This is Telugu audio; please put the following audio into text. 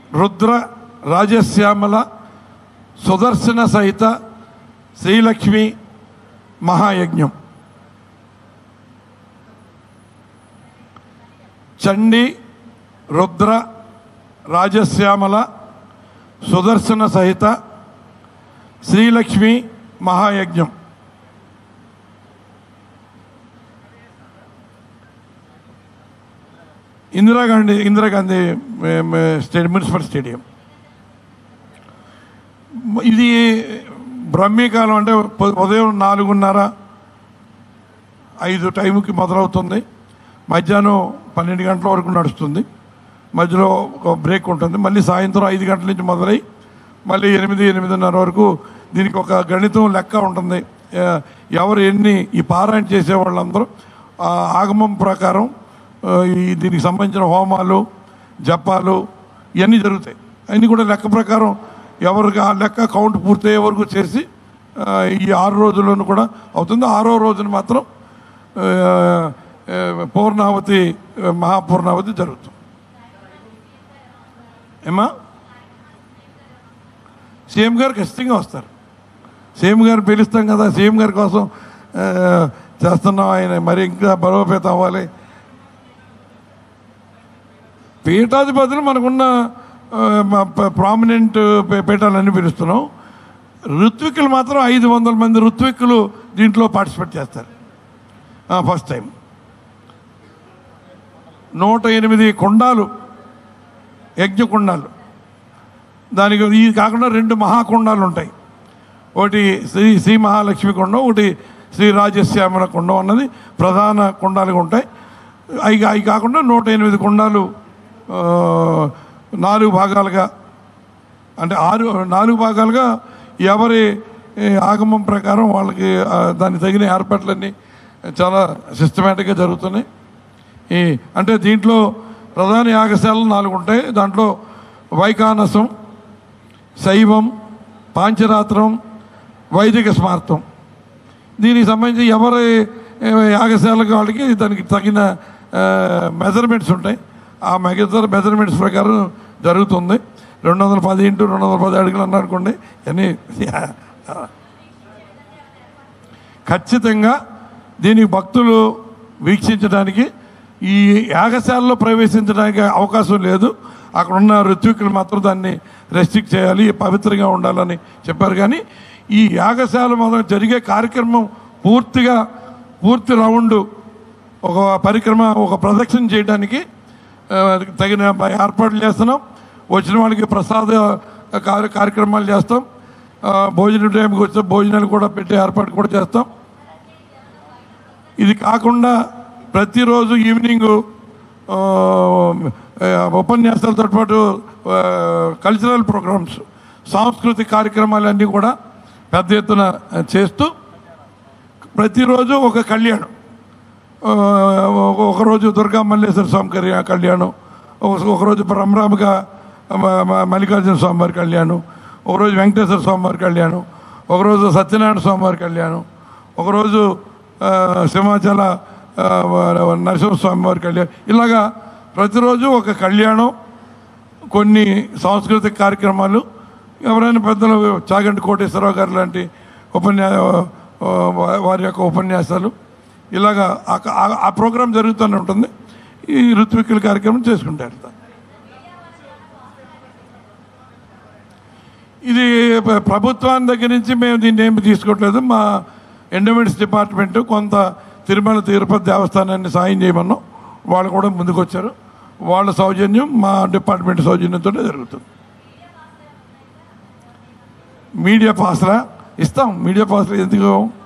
రుద్ర రాజశ్యామల సుదర్శన సహిత శ్రీలక్ష్మి మహాయజ్ఞం చండి రుద్ర రాజశ్యామల సుదర్శన సహిత శ్రీలక్ష్మి మహాయజ్ఞం ఇందిరాగాంధీ ఇందిరాగాంధీ మే- మే- స్టేడియం మున్సిపల్ స్టేడియం ఇది బ్రహ్మీకాలం అంటే పొ- ఉదయం నాలుగున్నర ఐదు టైంకి మొదలవుతుంది మధ్యాహ్నం పన్నెండు గంటల వరకు నడుస్తుంది మధ్యలో ఒక బ్రేక్ ఉంటుంది మళ్ళీ సాయంత్రం ఐదు గంటల నుంచి మొదలై మళ్ళీ ఎనిమిది ఎనిమిదిన్నర వరకు దీనికి ఒక గణితం లెక్క ఉంటుంది ఎ- ఎవరు ఎన్ని ఈ పారాయణ చేసే వాళ్ళందరూ ఆ ఆగమం ప్రకారం ఆ, ఈ దీనికి సంబంధించిన హోమాలు జపాలు ఇవన్నీ జరుగుతాయి అన్నీ కూడా లెక్క ప్రకారం ఎవరికి ఆ లెక్క కౌంట్ పూర్తయ్యే వరకు చేసి ఆ, ఈ ఆరు రోజుల్లోనూ కూడా అవుతుంది ఆరో రోజున మాత్రం ఆ, ఆ, పూర్ణావతి ఆ, మహాపూర్ణావతి జరుగుతుంది ఏమా సీఎం గారు ఖచ్చితంగా వస్తారు సీఎం గారు పిలుస్తాం కదా సీఎం గారి కోసం ఆ, చేస్తున్నాం ఆయన మరి ఇంకా బలోపేతం అవ్వాలి పీఠాధిపతులు మనకున్న ప్రామినెంట్ పీఠాలన్నీ పిలుస్తున్నాం ఋత్విక్కులు మాత్రం ఐదు వందల మంది ఋత్విక్కులు దీంట్లో పార్టిసిపేట్ చేస్తారు ఫస్ట్ టైం నూట ఎనిమిది కుండాలు యజ్ఞ కుండాలు దానికి ఇది కాకుండా రెండు మహాకుండాలు ఉంటాయి ఒకటి శ్రీ శ్రీ మహాలక్ష్మి కుండం ఒకటి శ్రీ రాజశ్యామల కుండం అన్నది ప్రధాన కుండాలుగా ఉంటాయి అవి అవి కాకుండా నూట ఎనిమిది కుండాలు ఆ, నాలుగు భాగాలుగా అంటే ఆరు నాలుగు భాగాలుగా ఎవరి ఏ, ఆగమం ప్రకారం వాళ్ళకి ఆ, దానికి తగిన ఏర్పాట్లన్నీ చాలా సిస్టమేటిక్గా జరుగుతున్నాయి ఈ అంటే దీంట్లో ప్రధాన యాగశాలలు నాలుగు ఉంటాయి దాంట్లో వైకానసం శైవం పాంచరాత్రం వైదిక స్మార్థం దీనికి సంబంధించి ఎవరి ఏ, యాగశాలకు వాళ్ళకి దానికి తగిన మెజర్మెంట్స్ ఉంటాయి ఆ మెజర్ మెజర్మెంట్స్ ప్రకారం జరుగుతుంది రెండు వందల పది ఇంటూ రెండు వందల పది అడుగులు అన్నారు అనుకోండి అని ఖచ్చితంగా దీనికి భక్తులు వీక్షించడానికి ఈ యాగశాలలో ప్రవేశించడానికి అవకాశం లేదు అక్కడ ఉన్న ఋత్వికులు మాత్రం దాన్ని రెస్ట్రిక్ట్ చేయాలి పవిత్రంగా ఉండాలని చెప్పారు కానీ ఈ యాగశాల మొదలు జరిగే కార్యక్రమం పూర్తిగా పూర్తి రౌండ్ ఒక పరిక్రమ ఒక ప్రదక్షిణ చేయడానికి ఆ, తగిన ఏర్పాట్లు చేస్తున్నాం వచ్చిన వాళ్ళకి ప్రసాద కార్య- కార్యక్రమాలు చేస్తాం ఆ, భోజనం టైంకి వస్తే భోజనాలు కూడా పెట్టే ఏర్పాటు కూడా చేస్తాం ఇది కాకుండా ప్రతిరోజు ఈవినింగ్ ఆ, ఆ, ఉపన్యాసాలతో పాటు ఆ, కల్చరల్ ప్రోగ్రామ్స్ సాంస్కృతిక కార్యక్రమాలన్నీ కూడా పెద్ద ఎత్తున చేస్తూ ప్రతిరోజు ఒక కళ్యాణం ఆ, ఒక- ఒకరోజు దుర్గా మల్లేశ్వర స్వామి కళ్యా- కళ్యాణం ఒక- ఒకరోజు బ్రహ్మరామగా మ- మ- మల్లికార్జున స్వామి వారి కళ్యాణం ఒకరోజు వెంకటేశ్వర స్వామి వారి కళ్యాణం ఒకరోజు సత్యనారాయణ స్వామి వారి కళ్యాణం ఒకరోజు ఆ, సింహాచల ఆ, నరసింహస్వామి వారి కళ్యాణం ఇలాగా ప్రతిరోజు ఒక కళ్యాణం కొన్ని సాంస్కృతిక కార్యక్రమాలు ఎవరైనా పెద్దలు చాగంటి కోటేశ్వరరావు గారు లాంటి ఉపన్యా ఆ, వారి యొక్క ఉపన్యాసాలు ఇలాగా ఆ- ఆ- ఆ ప్రోగ్రాం జరుగుతూనే ఉంటుంది ఈ ఋత్వికుల కార్యక్రమం చేసుకుంటారు ఇది ప- ప్రభుత్వాన్ని దగ్గర నుంచి మేము దీన్ని ఏమి తీసుకోవట్లేదు మా ఎండోమెంట్స్ డిపార్ట్మెంట్ కొంత తిరుమల తిరుపతి దేవస్థానాన్ని సాయం చేయమన్నాం వాళ్ళు కూడా ముందుకు వచ్చారు వాళ్ళ సౌజన్యం మా డిపార్ట్మెంట్ సౌజన్యంతో జరుగుతుంది మీడియా పాస్లా ఇస్తాం మీడియా పాస్లు ఎందుకు